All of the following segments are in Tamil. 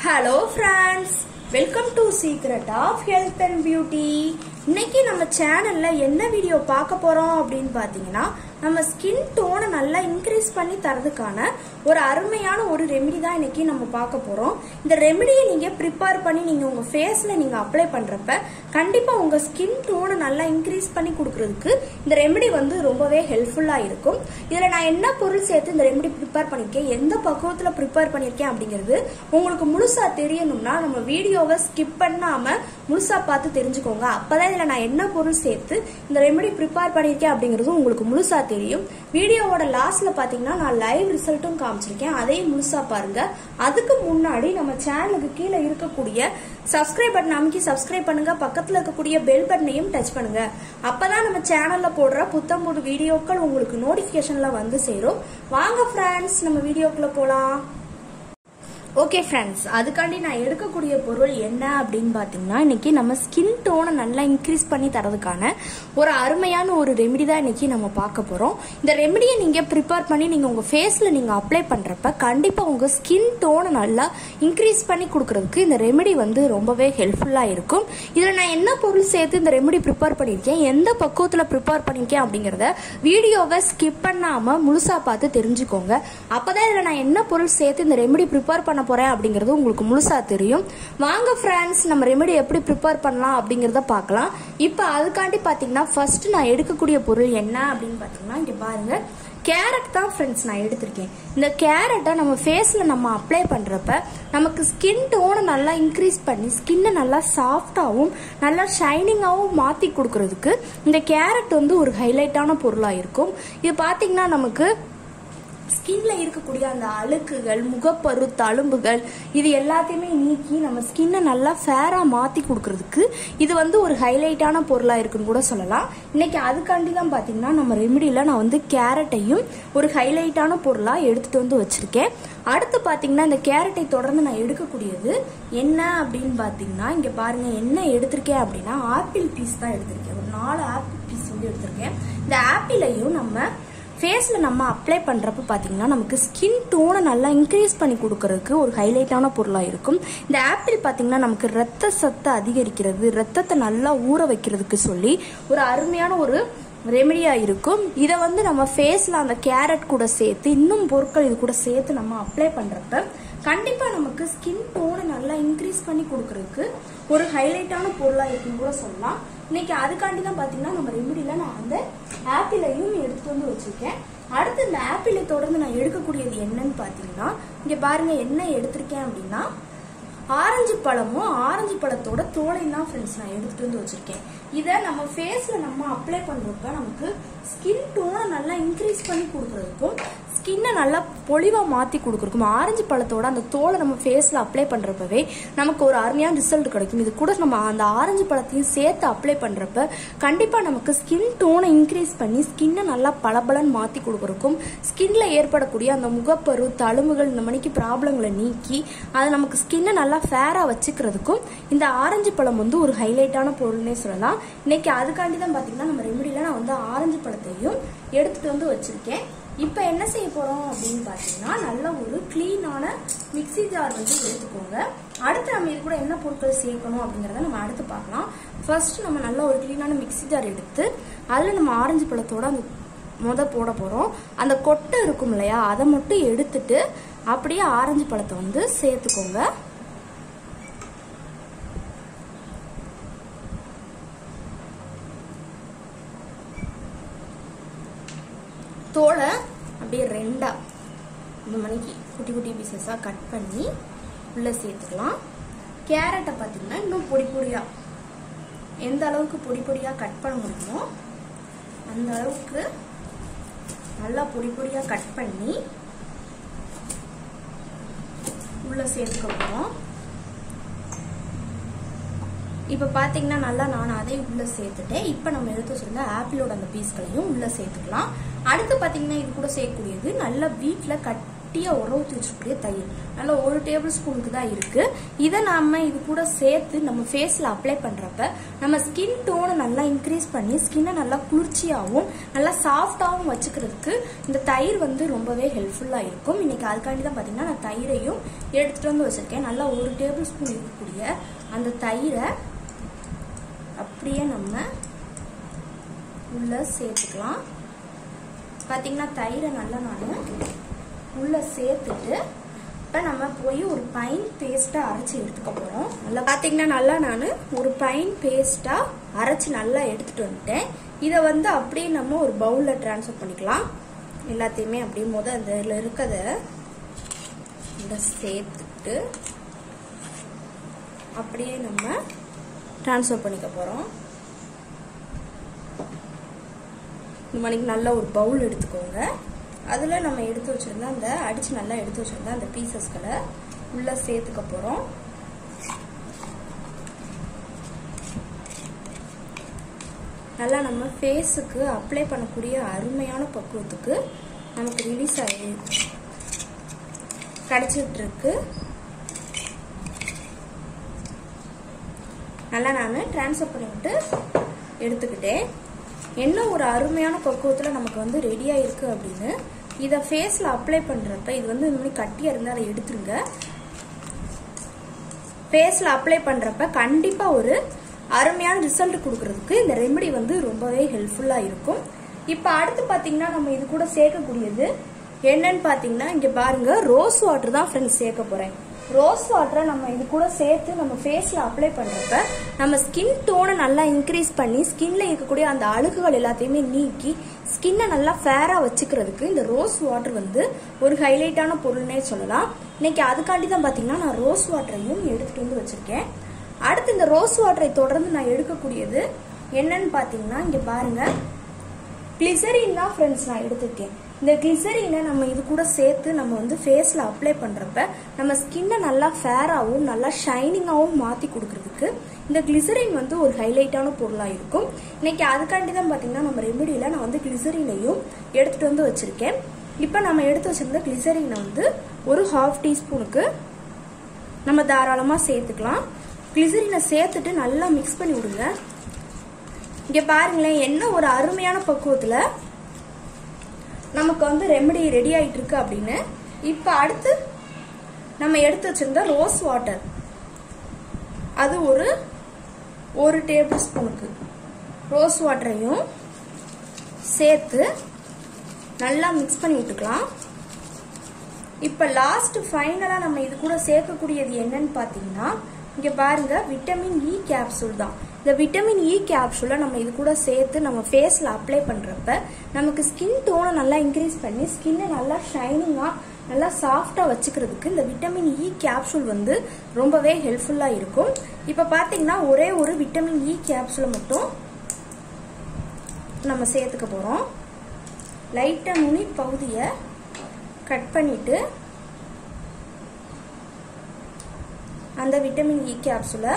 hello friends welcome to secret of health and beauty இன்னைக்கு நம்ம சேனல்ல என்ன வீடியோ பார்க்க போறோம் அப்படின்னு பார்த்தீங்கன்னா நம்ம ஸ்கின் டோனை நல்லா இன்க்ரீஸ் பண்ணி தரதுக்கான ஒரு அருமையான ஒரு ரெமெடி தான் இன்னைக்கு நம்ம பார்க்க போறோம் இந்த ரெமெடியை நீங்க ப்ரிப்பேர் பண்ணி நீங்க உங்க ஃபேஸ்ல நீங்க அப்ளை பண்றப்ப கண்டிப்பா உங்க ஸ்கின் டோனை நல்லா இன்க்ரீஸ் பண்ணி கொடுக்கறதுக்கு இந்த ரெமெடி வந்து ரொம்பவே ஹெல்ப்ஃபுல்லா இருக்கும் இதுல நான் என்ன பொருள் சேர்த்து இந்த ரெமெடி ப்ரிப்பேர் பண்ணிருக்கேன் எந்த பக்குவத்துல ப்ரிப்பேர் பண்ணிருக்கேன் அப்படிங்கிறது உங்களுக்கு முழுசா தெரியணும்னா நம்ம வீடியோவை ஸ்கிப் பண்ணாம முழுசா பார்த்து தெரிஞ்சுக்கோங்க அப்பதான் இதுல நான் என்ன பொருள் சேர்த்து இந்த ரெமெடி ப்ரிப்பேர் பண்ணிருக்கேன் அப்படிங்கிறது உங்களுக்கு முழுசா தெரியும் வீடியோவோட லாஸ்ட்ல பாத்தீங்கன்னா நான் லைவ் ரிசல்ட்டும் காமிச்சிருக்கேன் அதையும் முழுசா பாருங்க அதுக்கு முன்னாடி நம்ம சேனலுக்கு கீழே இருக்கக்கூடிய சப்ஸ்கிரைப் பட்டன் அமைக்கி சப்ஸ்கிரைப் பண்ணுங்க பக்கத்துல இருக்கக்கூடிய பெல் பட்டனையும் டச் பண்ணுங்க அப்பதான் நம்ம சேனல்ல போடுற புத்தம் புது வீடியோக்கள் உங்களுக்கு நோட்டிபிகேஷன்ல வந்து சேரும் வாங்க ஃப்ரெண்ட்ஸ் நம்ம வீடியோக்குள்ள போலாம் ஓகே ஃப்ரெண்ட்ஸ் அதுக்காண்டி நான் எடுக்கக்கூடிய பொருள் என்ன அப்படின்னு பார்த்தீங்கன்னா இன்னைக்கு நம்ம ஸ்கின் டோனை நல்லா இன்க்ரீஸ் பண்ணி தரதுக்கான ஒரு அருமையான ஒரு ரெமெடி தான் இன்னைக்கு நம்ம பார்க்க போகிறோம் இந்த ரெமெடியை நீங்கள் ப்ரிப்பேர் பண்ணி நீங்கள் உங்கள் ஃபேஸில் நீங்கள் அப்ளை பண்ணுறப்ப கண்டிப்பாக உங்கள் ஸ்கின் டோனை நல்லா இன்க்ரீஸ் பண்ணி கொடுக்கறதுக்கு இந்த ரெமெடி வந்து ரொம்பவே ஹெல்ப்ஃபுல்லாக இருக்கும் இதில் நான் என்ன பொருள் சேர்த்து இந்த ரெமெடி ப்ரிப்பேர் பண்ணியிருக்கேன் எந்த பக்குவத்தில் ப்ரிப்பேர் பண்ணியிருக்கேன் அப்படிங்கிறத வீடியோவை ஸ்கிப் பண்ணாமல் முழுசாக பார்த்து தெரிஞ்சுக்கோங்க அப்போதான் இதில் நான் என்ன பொருள் சேர்த்து இந்த ரெமெடி ப்ரிப்பேர் பண்ண போறேன் அப்படிங்கிறது உங்களுக்கு முழுசா தெரியும் வாங்க ஃப்ரெண்ட்ஸ் நம்ம ரெமெடி எப்படி ப்ரிப்பேர் பண்ணலாம் அப்படிங்கறத பார்க்கலாம் இப்போ அதுக்காண்டி பாத்தீங்கன்னா ஃபர்ஸ்ட் நான் எடுக்கக்கூடிய பொருள் என்ன அப்படின்னு பாத்தீங்கன்னா இங்க பாருங்க கேரட் தான் ஃப்ரெண்ட்ஸ் நான் எடுத்திருக்கேன் இந்த கேரட்டை நம்ம ஃபேஸில் நம்ம அப்ளை பண்ணுறப்ப நமக்கு ஸ்கின் டோனை நல்லா இன்க்ரீஸ் பண்ணி ஸ்கின்னை நல்லா சாஃப்டாகவும் நல்லா ஷைனிங்காகவும் மாற்றி கொடுக்கறதுக்கு இந்த கேரட் வந்து ஒரு ஹைலைட்டான பொருளாக இருக்கும் இது பார்த்தீங்கன்னா நமக்கு ஸ்கின்ல இருக்கக்கூடிய அந்த அழுக்குகள் முகப்பரு தழும்புகள் இது எல்லாத்தையுமே நீக்கி நம்ம ஸ்கின்னை நல்லா ஃபேரா மாத்தி கொடுக்கறதுக்கு இது வந்து ஒரு ஹைலைட்டான பொருளா இருக்குன்னு கூட சொல்லலாம் இன்னைக்கு அதுக்காண்டி தான் பாத்தீங்கன்னா நம்ம ரெமிடியில நான் வந்து கேரட்டையும் ஒரு ஹைலைட்டான பொருளா எடுத்துட்டு வந்து வச்சிருக்கேன் அடுத்து பாத்தீங்கன்னா இந்த கேரட்டை தொடர்ந்து நான் எடுக்கக்கூடியது என்ன அப்படின்னு பாத்தீங்கன்னா இங்க பாருங்க என்ன எடுத்திருக்கேன் அப்படின்னா ஆப்பிள் பீஸ் தான் எடுத்திருக்கேன் ஒரு நாலு ஆப்பிள் பீஸ் வந்து எடுத்திருக்கேன் இந்த ஆப்பிளையும் நம்ம ஃபேஸில் நம்ம அப்ளை பண்ணுறப்ப பார்த்தீங்கன்னா நமக்கு ஸ்கின் டோனை நல்லா இன்க்ரீஸ் பண்ணி கொடுக்கறதுக்கு ஒரு ஹைலைட்டான பொருளாக இருக்கும் இந்த ஆப்பிள் பார்த்தீங்கன்னா நமக்கு ரத்த சத்தை அதிகரிக்கிறது ரத்தத்தை நல்லா ஊற வைக்கிறதுக்கு சொல்லி ஒரு அருமையான ஒரு ரெமெடியாக இருக்கும் இதை வந்து நம்ம ஃபேஸில் அந்த கேரட் கூட சேர்த்து இன்னும் பொருட்கள் இது கூட சேர்த்து நம்ம அப்ளை பண்ணுறப்ப கண்டிப்பாக நமக்கு ஸ்கின் டோனை நல்லா இன்க்ரீஸ் பண்ணி கொடுக்கறதுக்கு ஒரு ஹைலைட்டான பொருளாக இருக்குன்னு கூட சொல்லலாம் இன்னைக்கு அதுக்காண்டி தான் பார்த்தீங்கன்னா நம்ம ரெமெடியில் நான் அந்த ஆப்பிளையும் எடுத்துட்டு வந்து வச்சிருக்கேன் அடுத்து இந்த ஆப்பிளை தொடர்ந்து நான் எடுக்கக்கூடியது என்னன்னு பார்த்தீங்கன்னா இங்கே பாருங்க என்ன எடுத்திருக்கேன் அப்படின்னா ஆரஞ்சு பழமும் ஆரஞ்சு பழத்தோட தோலையும் தான் ஃப்ரெண்ட்ஸ் நான் எடுத்துட்டு வந்து வச்சிருக்கேன் இதை நம்ம ஃபேஸில் நம்ம அப்ளை பண்ணுறப்ப நமக்கு ஸ்கின் டோனை நல்லா இன்க்ரீஸ் பண்ணி கொடுக்கறதுக்கும் ஸ்கின்னை நல்லா பொலிவாக மாற்றி கொடுக்குறக்கும் ஆரஞ்சு பழத்தோட அந்த தோலை நம்ம ஃபேஸில் அப்ளை பண்ணுறப்பவே நமக்கு ஒரு அருமையான ரிசல்ட் கிடைக்கும் இது கூட நம்ம அந்த ஆரஞ்சு பழத்தையும் சேர்த்து அப்ளை பண்ணுறப்ப கண்டிப்பாக நமக்கு ஸ்கின் டோனை இன்க்ரீஸ் பண்ணி ஸ்கின்னை நல்லா பளபளன்னு மாற்றி கொடுக்குறக்கும் ஸ்கின்ல ஏற்படக்கூடிய அந்த முகப்பரு தழும்புகள் இந்த மணிக்கு ப்ராப்ளங்களை நீக்கி அதை நமக்கு ஸ்கின்னை நல்லா ஃபேராக வச்சுக்கிறதுக்கும் இந்த ஆரஞ்சு பழம் வந்து ஒரு ஹைலைட்டான பொருள்னே சொல்லலாம் இன்னைக்கு அதுக்காண்டி தான் பார்த்தீங்கன்னா நம்ம ரெமடியில் நான் வந்து ஆரஞ்சு பழத்தையும் எடுத்துட்டு வந்து வச்சிருக்கேன் இப்போ என்ன செய்ய போறோம் அப்படின்னு பார்த்தீங்கன்னா நல்ல ஒரு க்ளீனான மிக்ஸி ஜார் வந்து எடுத்துக்கோங்க அடுத்து நம்ம இது கூட என்ன பொருட்கள் சேர்க்கணும் அப்படிங்கிறத நம்ம அடுத்து பார்க்கலாம் ஃபர்ஸ்ட் நம்ம நல்ல ஒரு க்ளீனான மிக்ஸி ஜார் எடுத்து அதில் நம்ம ஆரஞ்சு பழத்தோட அந்த முத போட போகிறோம் அந்த கொட்டை இருக்கும் இல்லையா அதை மட்டும் எடுத்துட்டு அப்படியே ஆரஞ்சு பழத்தை வந்து சேர்த்துக்கோங்க தோலை அப்படியே ரெண்டா இந்த மணிக்கு குட்டி குட்டி பீசஸாக கட் பண்ணி உள்ளே சேர்த்துக்கலாம் கேரட்டை பார்த்தீங்கன்னா இன்னும் பொடி பொடியாக எந்த அளவுக்கு பொடி பொடியாக கட் பண்ண முடியுமோ அந்த அளவுக்கு நல்லா பொடி பொடியாக கட் பண்ணி உள்ளே சேர்த்துக்க போகிறோம் இப்போ பார்த்தீங்கன்னா நல்லா நான் அதையும் உள்ளே சேர்த்துட்டேன் இப்போ நம்ம எடுத்து வச்சிருந்த ஆப்பிளோட அந்த பீஸ்களையும் உள்ளே சேர்த்துக்கலாம் அடுத்து பார்த்தீங்கன்னா இது கூட சேர்க்கக்கூடியது நல்லா வீட்டில் கட் கட்டியாக உர ஊற்றி வச்சுக்கூடிய தயிர் நல்லா ஒரு டேபிள் ஸ்பூனுக்கு தான் இருக்கு இதை நாம இது கூட சேர்த்து நம்ம ஃபேஸில் அப்ளை பண்ணுறப்ப நம்ம ஸ்கின் டோனை நல்லா இன்க்ரீஸ் பண்ணி ஸ்கின்னை நல்லா குளிர்ச்சியாகவும் நல்லா சாஃப்டாகவும் வச்சுக்கிறதுக்கு இந்த தயிர் வந்து ரொம்பவே ஹெல்ப்ஃபுல்லாக இருக்கும் இன்னைக்கு அதுக்காண்டி தான் பார்த்தீங்கன்னா நான் தயிரையும் எடுத்துகிட்டு வந்து வச்சுருக்கேன் நல்லா ஒரு டேபிள் ஸ்பூன் இருக்கக்கூடிய அந்த தயிரை அப்படியே நம்ம உள்ள சேர்த்துக்கலாம் பார்த்தீங்கன்னா தயிரை நல்லா நான் உள்ள சேர்த்துட்டு இப்போ நம்ம போய் ஒரு பைன் பேஸ்ட்டாக அரைச்சி எடுத்துக்க போகிறோம் நல்லா பார்த்தீங்கன்னா நல்லா நான் ஒரு பைன் பேஸ்ட்டாக அரைச்சி நல்லா எடுத்துட்டு வந்துட்டேன் இதை வந்து அப்படியே நம்ம ஒரு பவுலில் ட்ரான்ஸ்ஃபர் பண்ணிக்கலாம் எல்லாத்தையுமே அப்படியே முத அந்த இதில் இருக்கத இந்த சேர்த்துட்டு அப்படியே நம்ம ட்ரான்ஸ்ஃபர் பண்ணிக்க போகிறோம் இந்த மணிக்கு நல்ல ஒரு பவுல் எடுத்துக்கோங்க அதில் நம்ம எடுத்து வச்சுருந்தா அந்த அடித்து நல்லா எடுத்து வச்சுருந்தா அந்த பீசஸ்களை உள்ளே சேர்த்துக்க போகிறோம் நல்லா நம்ம ஃபேஸுக்கு அப்ளை பண்ணக்கூடிய அருமையான பக்குவத்துக்கு நமக்கு ரிலீஸ் ஆகி கிடச்சிட்டு இருக்கு நல்லா நான் ட்ரான்ஸ்ஃபர் பண்ணிவிட்டு எடுத்துக்கிட்டேன் என்ன ஒரு அருமையான பக்குவத்தில் நமக்கு வந்து ரெடியாக இருக்குது அப்படின்னு இதை ஃபேஸில் அப்ளை பண்ணுறப்ப இது வந்து இந்த மாதிரி கட்டியாக இருந்தால் அதை எடுத்துருங்க ஃபேஸில் அப்ளை பண்ணுறப்ப கண்டிப்பாக ஒரு அருமையான ரிசல்ட் கொடுக்கறதுக்கு இந்த ரெமெடி வந்து ரொம்பவே ஹெல்ப்ஃபுல்லாக இருக்கும் இப்போ அடுத்து பார்த்தீங்கன்னா நம்ம இது கூட சேர்க்கக்கூடியது என்னன்னு பார்த்தீங்கன்னா இங்கே பாருங்க ரோஸ் வாட்டர் தான் ஃப்ரெண்ட்ஸ் சேர்க்க போகிறேன் ரோஸ் வாட்டரை நம்ம இது கூட சேர்த்து நம்ம ஃபேஸில் அப்ளை பண்ணுறப்ப நம்ம ஸ்கின் டோனை நல்லா இன்க்ரீஸ் பண்ணி ஸ்கின்ல இருக்கக்கூடிய அந்த அழுகுகள் எல்லாத்தையுமே நீக்கி ஸ்கின்னை நல்லா ஃபேராக வச்சுக்கிறதுக்கு இந்த ரோஸ் வாட்டர் வந்து ஒரு ஹைலைட்டான பொருள்னே சொல்லலாம் இன்னைக்கு அதுக்காண்டி தான் பார்த்தீங்கன்னா நான் ரோஸ் வாட்டரையும் எடுத்துகிட்டு வந்து வச்சுருக்கேன் அடுத்து இந்த ரோஸ் வாட்டரை தொடர்ந்து நான் எடுக்கக்கூடியது என்னன்னு பார்த்தீங்கன்னா இங்கே பாருங்க கிளிசரின் தான் ஃப்ரெண்ட்ஸ் நான் எடுத்துருக்கேன் இந்த கிளிசரினை நம்ம இது கூட சேர்த்து நம்ம வந்து ஃபேஸில் அப்ளை பண்ணுறப்ப நம்ம ஸ்கின்னை நல்லா ஃபேராகவும் நல்லா ஷைனிங்காகவும் மாற்றி கொடுக்கறதுக்கு இந்த கிளிசரின் வந்து ஒரு ஹைலைட்டான பொருளாக இருக்கும் இன்னைக்கு அதுக்காண்டி தான் பார்த்தீங்கன்னா நம்ம ரெமெடியில் நான் வந்து கிளிசரினையும் எடுத்துகிட்டு வந்து வச்சுருக்கேன் இப்போ நம்ம எடுத்து வச்சிருந்த கிளிசரினை வந்து ஒரு ஹாஃப் டீஸ்பூனுக்கு நம்ம தாராளமாக சேர்த்துக்கலாம் கிளிசரினை சேர்த்துட்டு நல்லா மிக்ஸ் பண்ணி விடுங்க இங்கே பாருங்களேன் என்ன ஒரு அருமையான பக்குவத்தில் நமக்கு வந்து ரெமெடி ரெடி ஆயிட்டு இருக்கு அப்படின்னு இப்போ அடுத்து நம்ம எடுத்து வச்சிருந்த ரோஸ் வாட்டர் அது ஒரு ஒரு டேபிள் ஸ்பூனுக்கு ரோஸ் வாட்டரையும் சேர்த்து நல்லா மிக்ஸ் பண்ணி விட்டுக்கலாம் இப்போ லாஸ்ட் ஃபைனலாக நம்ம இது கூட சேர்க்கக்கூடியது என்னன்னு பார்த்தீங்கன்னா இங்கே பாருங்க விட்டமின் இ கேப்சூல் தான் இந்த விட்டமின் இ கேப்சூலை நம்ம இது கூட சேர்த்து நம்ம ஃபேஸில் அப்ளை பண்ணுறப்ப நமக்கு ஸ்கின் டோனை நல்லா இன்க்ரீஸ் பண்ணி ஸ்கின்னை நல்லா ஷைனிங்காக நல்லா சாஃப்டாக வச்சுக்கிறதுக்கு இந்த விட்டமின் இ கேப்சூல் வந்து ரொம்பவே ஹெல்ப்ஃபுல்லாக இருக்கும் இப்போ பார்த்தீங்கன்னா ஒரே ஒரு விட்டமின் இ கேப்சூலை மட்டும் நம்ம சேர்த்துக்க போகிறோம் லைட்டாக நுனி பகுதியை கட் பண்ணிட்டு அந்த விட்டமின் இ கேப்சூலை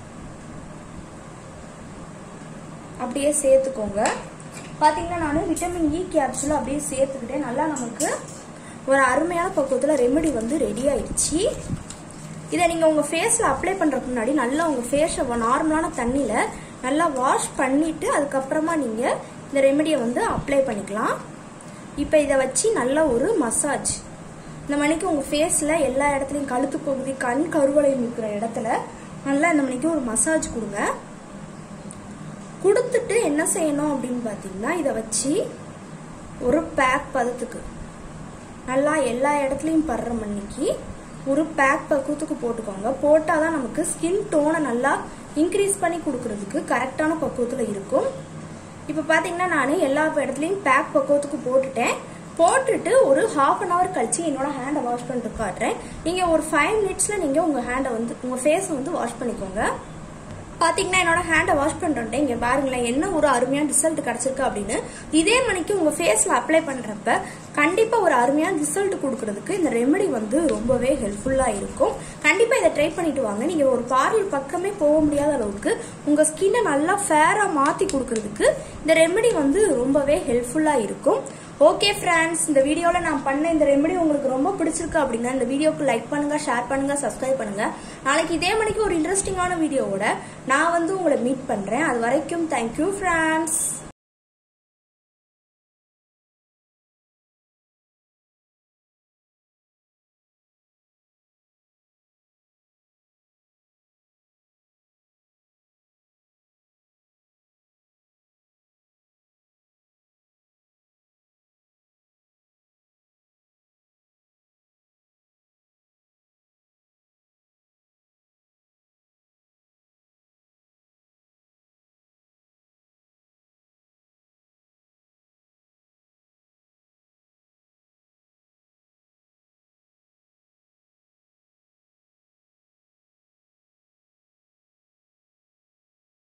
அப்படியே சேர்த்துக்கோங்க பார்த்தீங்கன்னா நான் விட்டமின் இ கேப்சூலை அப்படியே சேர்த்துக்கிட்டேன் நல்லா நமக்கு ஒரு அருமையான பக்குவத்தில் ரெமெடி வந்து ரெடி ஆயிடுச்சு இதை நீங்கள் உங்கள் ஃபேஸில் அப்ளை பண்ணுறதுக்கு முன்னாடி நல்லா உங்கள் ஃபேஸை நார்மலான தண்ணியில் நல்லா வாஷ் பண்ணிவிட்டு அதுக்கப்புறமா நீங்கள் இந்த ரெமெடியை வந்து அப்ளை பண்ணிக்கலாம் இப்போ இதை வச்சு நல்ல ஒரு மசாஜ் இந்த மணிக்கு உங்கள் ஃபேஸில் எல்லா இடத்துலையும் கழுத்து பகுதி கண் கருவளை நிற்கிற இடத்துல நல்லா இந்த மணிக்கு ஒரு மசாஜ் கொடுங்க கொடுத்துட்டு என்ன செய்யணும் அப்படின்னு பார்த்தீங்கன்னா இதை வச்சு ஒரு பேக் பதத்துக்கு நல்லா எல்லா இடத்துலையும் படுற மணிக்கு ஒரு பேக் பக்குவத்துக்கு போட்டுக்கோங்க போட்டால் தான் நமக்கு ஸ்கின் டோனை நல்லா இன்க்ரீஸ் பண்ணி கொடுக்கறதுக்கு கரெக்டான பக்குவத்தில் இருக்கும் இப்போ பார்த்தீங்கன்னா நான் எல்லா இடத்துலையும் பேக் பக்குவத்துக்கு போட்டுட்டேன் போட்டுட்டு ஒரு ஹாஃப் அன் ஹவர் கழிச்சு என்னோட ஹேண்டை வாஷ் பண்ணிட்டு காட்டுறேன் நீங்கள் ஒரு ஃபைவ் மினிட்ஸில் நீங்கள் உங்கள் ஹேண்டை வந்து உங்கள் ஃபேஸை வந்து வாஷ் பண்ணிக்கோங்க பாத்தீங்கன்னா என்னோட ஹேண்டை வாஷ் பண்ணிட்டு இங்க பாருங்களேன் என்ன ஒரு அருமையான ரிசல்ட் கிடைச்சிருக்கு அப்படின்னு இதே மணிக்கு உங்க ஃபேஸ்ல அப்ளை பண்றப்ப கண்டிப்பா ஒரு அருமையான ரிசல்ட் கொடுக்கறதுக்கு இந்த ரெமெடி வந்து ரொம்பவே ஹெல்ப்ஃபுல்லா இருக்கும் கண்டிப்பா இதை ட்ரை பண்ணிட்டு வாங்க நீங்க ஒரு பார்லர் பக்கமே போக முடியாத அளவுக்கு உங்க ஸ்கின்னை நல்லா ஃபேரா மாத்தி கொடுக்கறதுக்கு இந்த ரெமெடி வந்து ரொம்பவே ஹெல்ப்ஃபுல்லா இருக்கும் ஓகே ஃப்ரெண்ட்ஸ் இந்த வீடியோவில் நான் பண்ண இந்த ரெமெடி உங்களுக்கு ரொம்ப பிடிச்சிருக்கு அப்படின்னா இந்த வீடியோக்கு லைக் பண்ணுங்க ஷேர் பண்ணுங்க சப்ஸ்கிரைப் பண்ணுங்க நாளைக்கு இதே மணிக்கு ஒரு இன்ட்ரெஸ்டிங்கான வீடியோவோட நான் வந்து உங்களை மீட் பண்றேன் அது வரைக்கும் தேங்க்யூ ஃப்ரெண்ட்ஸ்